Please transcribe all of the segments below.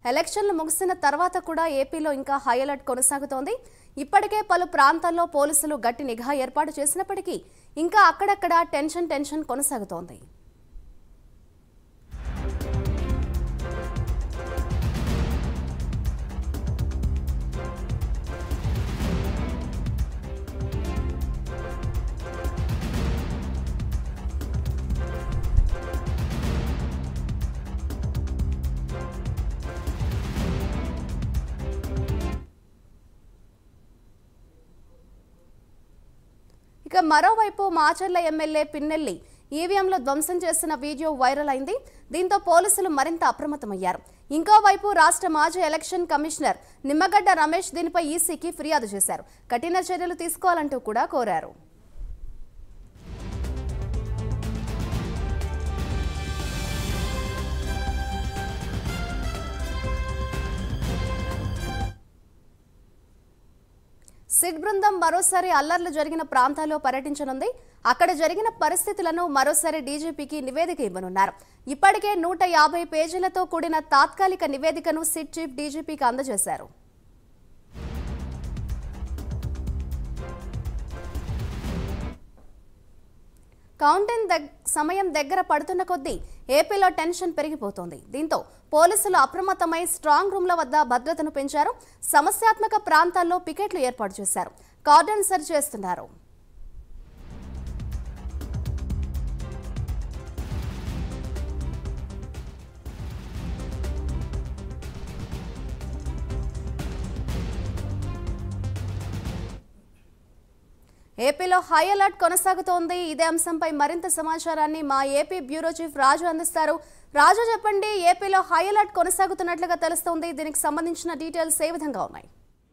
ఎలక్షన్లు ముగిసిన తర్వాత కూడా ఏపీలో ఇంకా హై అలర్ట్ కొనసాగుతోంది ఇప్పటికే పలు ప్రాంతాల్లో పోలీసులు గట్టి నిఘా ఏర్పాటు చేసినప్పటికీ ఇంకా అక్కడక్కడ టెన్షన్ టెన్షన్ కొనసాగుతోంది ఇక మరోవైపు మాచర్ల ఎమ్మెల్యే పిన్నెల్లి ఈవీఎంలో ధ్వంసం చేసిన వీడియో వైరల్ అయింది దీంతో పోలీసులు మరింత అప్రమత్తమయ్యారు ఇంకోవైపు రాష్ట్ర మాజీ ఎలక్షన్ కమిషనర్ నిమ్మగడ్డ రమేష్ దీనిపై ఈసీకి ఫిర్యాదు చేశారు కఠిన చర్యలు తీసుకోవాలంటూ కూడా కోరారు సిట్ బృందం మరోసారి అల్లర్లు జరిగిన ప్రాంతాల్లో పర్యటించనుంది అక్కడ జరిగిన పరిస్థితులను మరోసారి డీజీపీకి నివేదిక ఇవ్వనున్నారు ఇప్పటికే నూట యాభై పేజీలతో కూడిన తాత్కాలిక నివేదికను సిట్ చీఫ్ డీజీపీకి అందజేశారు కౌంటింగ్ దగ్ సమయం దగ్గర పడుతున్న కొద్దీ ఏపీలో టెన్షన్ పెరిగిపోతోంది దీంతో పోలీసులు అప్రమత్తమై స్ట్రాంగ్ రూమ్ల వద్ద భద్రతను పెంచారు సమస్యాత్మక ప్రాంతాల్లో పికెట్లు ఏర్పాటు చేశారు కార్డన్ సర్చ్ చేస్తున్నారు ఏపీలో హై అలర్ట్ కొనసాగుతోంది ఇదే అంశంపై మరింత సమాచారాన్ని మా ఏపీ బ్యూరో చీఫ్ రాజు అందిస్తారు రాజు చెప్పండి ఏపీలో హై అలర్ట్ కొనసాగుతున్నట్లుగా తెలుస్తోంది దీనికి సంబంధించిన డీటెయిల్స్ ఏ విధంగా ఉన్నాయి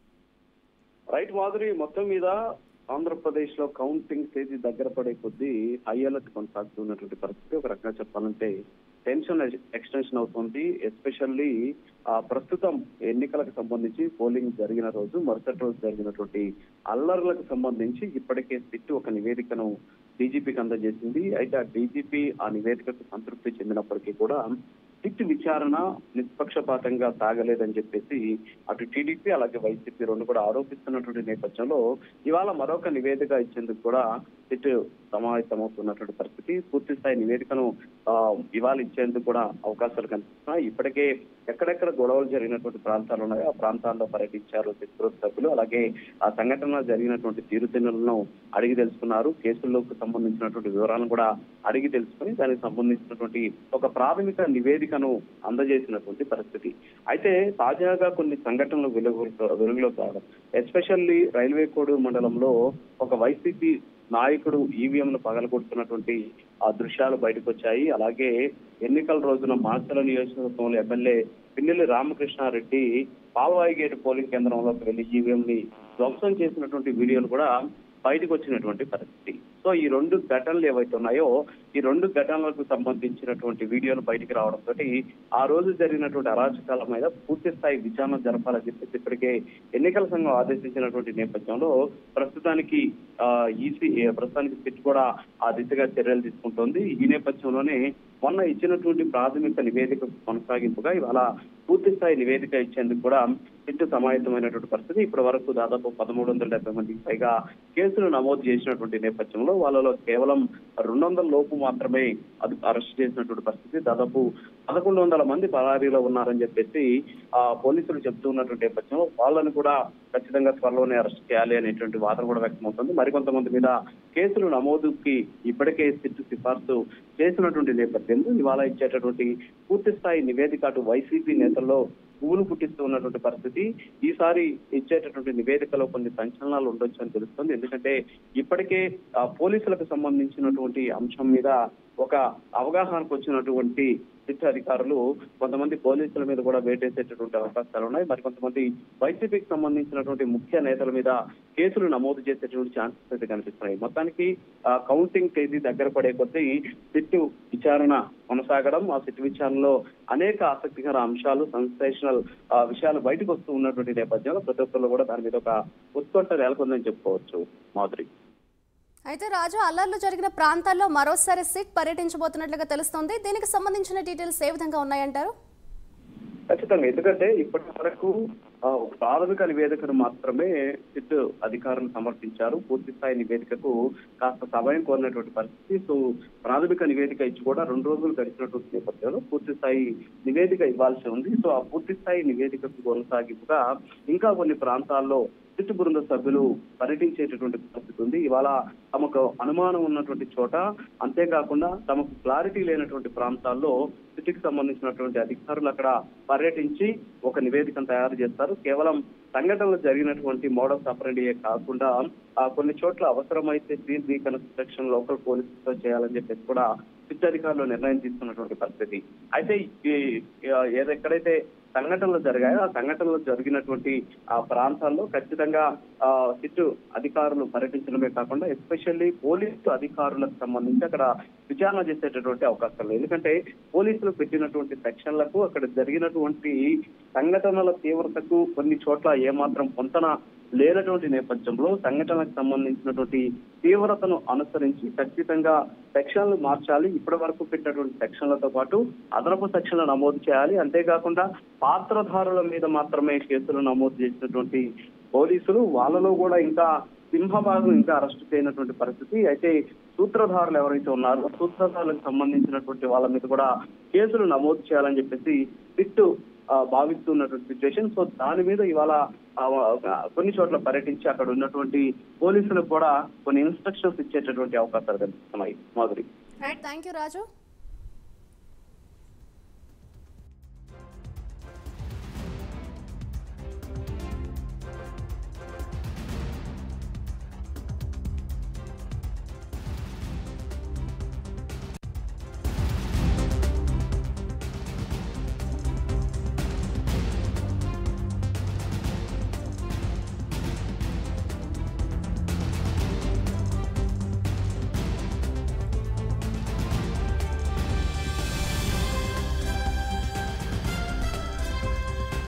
రైట్ మాధురి మొత్తం మీద ఆంధ్రప్రదేశ్ లో కౌంటింగ్ తేదీ దగ్గర పడే కొద్దీ హై అలర్ట్ కొనసాగుతున్నటువంటి పరిస్థితి ఒక రకంగా చెప్పాలంటే టెన్షన్ ఎక్స్టెన్షన్ అవుతుంది ఎస్పెషల్లీ ఆ ప్రస్తుతం ఎన్నికలకు సంబంధించి పోలింగ్ జరిగిన రోజు మరుసటి రోజు జరిగినటువంటి అల్లర్లకు సంబంధించి ఇప్పటికే సిట్ ఒక నివేదికను డీజీపీకి అందజేసింది అయితే ఆ డీజీపీ ఆ నివేదికకు సంతృప్తి చెందినప్పటికీ కూడా సిట్ విచారణ నిష్పక్షపాతంగా సాగలేదని చెప్పేసి అటు టీడీపీ అలాగే వైసీపీ రెండు కూడా ఆరోపిస్తున్నటువంటి నేపథ్యంలో ఇవాళ మరొక నివేదిక ఇచ్చేందుకు కూడా సిట్ సమావేశమవుతున్నటువంటి పరిస్థితి పూర్తి స్థాయి నివేదికను ఆ, ఇవాళ ఇచ్చేందుకు కూడా అవకాశాలు కనిపిస్తున్నాయి ఇప్పటికే ఎక్కడెక్కడ గొడవలు జరిగినటువంటి ప్రాంతాలు ఉన్నాయో ఆ ప్రాంతాల్లో పర్యటించారు సిట్ గ్రూప్ సభ్యులు అలాగే ఆ సంఘటన జరిగినటువంటి తీరుతెన్నులను అడిగి తెలుసుకున్నారు కేసుల్లోకి సంబంధించినటువంటి వివరాలను కూడా అడిగి తెలుసుకుని దానికి సంబంధించినటువంటి ఒక ప్రాథమిక నివేదికను అందజేసినటువంటి పరిస్థితి అయితే తాజాగా కొన్ని సంఘటనలు వెలుగు వెలుగులోకి రావడం ఎస్పెషల్లీ రైల్వే కోడూరు మండలంలో ఒక వైసీపీ నాయకుడు ఈవీఎం ను పగలగొడుతున్నటువంటి ఆ దృశ్యాలు బయటకు వచ్చాయి అలాగే ఎన్నికల రోజున మాచల నియోజకవర్గంలో MLA Pinnelli Ramakrishna Reddy Palvai gate polling కేంద్రంలోకి వెళ్లి ఈవీఎం ని ధ్వంసం చేసినటువంటి వీడియోలు కూడా బయటకు వచ్చినటువంటి పరిస్థితి సో ఈ రెండు ఘటనలు ఏవైతే ఉన్నాయో ఈ రెండు ఘటనలకు సంబంధించినటువంటి వీడియోలు బయటికి రావడంతో ఆ రోజు జరిగినటువంటి అరాచకాల మీద పూర్తి స్థాయి విచారణ జరపాలని చెప్పేసి ఇప్పటికే ఎన్నికల సంఘం ఆదేశించినటువంటి నేపథ్యంలో ప్రస్తుతానికి ఆ ఈసీ ప్రస్తుతానికి సిట్ కూడా ఆ దిశగా చర్యలు తీసుకుంటోంది ఈ నేపథ్యంలోనే మొన్న ఇచ్చినటువంటి ప్రాథమిక నివేదిక కొనసాగింపుగా ఇవాళ పూర్తి స్థాయి నివేదిక ఇచ్చేందుకు కూడా సిట్ సమాయత్తమైనటువంటి పరిస్థితి ఇప్పటి వరకు దాదాపు పదమూడు వందల డెబ్బై మందికి పైగా కేసులు నమోదు చేసినటువంటి నేపథ్యంలో వాళ్ళలో కేవలం రెండు వందల లోపు మాత్రమే అది అరెస్ట్ చేసినటువంటి పరిస్థితి దాదాపు పదకొండు వందల మంది పరారీలో ఉన్నారని చెప్పేసి ఆ పోలీసులు చెప్తూ ఉన్నటువంటి నేపథ్యంలో వాళ్ళని కూడా ఖచ్చితంగా త్వరలోనే అరెస్ట్ చేయాలి అనేటువంటి వాదన కూడా వ్యక్తమవుతుంది మరికొంతమంది మీద కేసులు నమోదుకి ఇప్పటికే సిట్ సిఫార్సు చేసినటువంటి నేపథ్యంలో ఇవాళ ఇచ్చేటటువంటి పూర్తి స్థాయి నివేదిక అటు వైసీపీ నేతల్లో పువ్వులు పుట్టిస్తూ ఉన్నటువంటి పరిస్థితి ఈసారి ఇచ్చేటటువంటి నివేదికలో కొన్ని సంచలనాలు ఉండొచ్చు అని తెలుస్తుంది ఎందుకంటే ఇప్పటికే ఆ, పోలీసులకు సంబంధించినటువంటి అంశం మీద ఒక అవగాహనకు వచ్చినటువంటి సిట్ అధికారులు కొంతమంది పోలీసుల మీద కూడా వేటేసేటటువంటి అవకాశాలు ఉన్నాయి మరి కొంతమంది వైసీపీకి సంబంధించినటువంటి ముఖ్య నేతల మీద కేసులు నమోదు చేసేటువంటి ఛాన్సెస్ అయితే కనిపిస్తున్నాయి మొత్తానికి ఆ, కౌంటింగ్ తేదీ దగ్గర పడే కొద్దీ సిట్ విచారణ కొనసాగడం ఆ సిట్ విచారణలో అనేక ఆసక్తికర అంశాలు సెన్సేషనల్ విషయాలు బయటకు వస్తూ ఉన్నటువంటి నేపథ్యంలో ప్రతి ఒక్కరు కూడా దాని మీద ఒక ఉత్కంఠ నెలకొందని చెప్పుకోవచ్చు మాధురి అయితే రాజు అల్లర్లు జరిగిన ప్రాంతాల్లో మరోసారి సిట్ పర్యటించబోతున్నట్లుగా తెలుస్తోంది దీనికి సంబంధించిన డీటెయిల్స్ ఏ విధంగా ఉన్నాయంటారు ఖచ్చితంగా ఎందుకంటే ఇప్పటి వరకు ఆ, ఒక ప్రాథమిక నివేదికను మాత్రమే సిట్ అధికారులు సమర్పించారు పూర్తి స్థాయి నివేదికకు కాస్త సమయం కోరినటువంటి పరిస్థితి సో ప్రాథమిక నివేదిక ఇచ్చి కూడా రెండు రోజులు గడిచినటువంటి నేపథ్యంలో పూర్తి స్థాయి నివేదిక ఇవ్వాల్సి ఉంది సో ఆ పూర్తి స్థాయి నివేదికకు కొనసాగింపుగా ఇంకా కొన్ని ప్రాంతాల్లో సిట్ బృంద సభ్యులు పర్యటించేటటువంటి పరిస్థితి ఉంది ఇవాళ తమకు అనుమానం ఉన్నటువంటి చోట అంతేకాకుండా తమకు క్లారిటీ లేనటువంటి ప్రాంతాల్లో సిటీకి సంబంధించినటువంటి అధికారులు అక్కడ పర్యటించి ఒక నివేదికను తయారు చేస్తారు కేవలం సంఘటనలు జరిగినటువంటి మోడల్స్ ఆపరేండియే కాకుండా ఆ కొన్ని చోట్ల అవసరమైతే సీన్ రీకన్స్ట్రక్షన్ లోకల్ పోలీసులతో చేయాలని చెప్పేసి కూడా సిట్ అధికారులు నిర్ణయం తీసుకున్నటువంటి పరిస్థితి అయితే ఈ- ఈ- ఏది- ఎక్కడైతే సంఘటనలు జరిగాయో ఆ సంఘటనలు జరిగినటువంటి ఆ ప్రాంతాల్లో ఖచ్చితంగా ఆ సిట్ అధికారులు పర్యటించడమే కాకుండా ఎస్పెషల్లీ పోలీసు అధికారులకు సంబంధించి అక్కడ విచారణ చేసేటటువంటి అవకాశం లేదు ఎందుకంటే పోలీసులు పెట్టినటువంటి సెక్షన్లకు అక్కడ జరిగినటువంటి సంఘటనల తీవ్రతకు కొన్ని చోట్ల ఏమాత్రం పొంతన లేనటువంటి నేపథ్యంలో సంఘటనకు సంబంధించినటువంటి తీవ్రతను అనుసరించి ఖచ్చితంగా సెక్షన్లు మార్చాలి ఇప్పటి వరకు పెట్టినటువంటి సెక్షన్లతో పాటు అదనపు సెక్షన్లు నమోదు చేయాలి అంతేకాకుండా పాత్రధారుల మీద మాత్రమే కేసులు నమోదు చేసినటువంటి పోలీసులు వాళ్ళలో కూడా ఇంకా సింహభాగం ఇంకా అరెస్ట్ చేయనటువంటి పరిస్థితి అయితే సూత్రధారులు ఎవరైతే ఉన్నారో సూత్రధారులకు సంబంధించినటువంటి వాళ్ళ మీద కూడా కేసులు నమోదు చేయాలని చెప్పేసి సిట్టు ఆ, భావిస్తున్నటువంటి సిచ్యువేషన్ సో దాని మీద ఇవాళ ఆ, కొన్ని చోట్ల పర్యటించి అక్కడ ఉన్నటువంటి పోలీసులకు కూడా కొన్ని ఇన్స్ట్రక్షన్స్ ఇచ్చేటటువంటి అవకాశాలు కనిపిస్తున్నాయి Madhuri right thank you Raju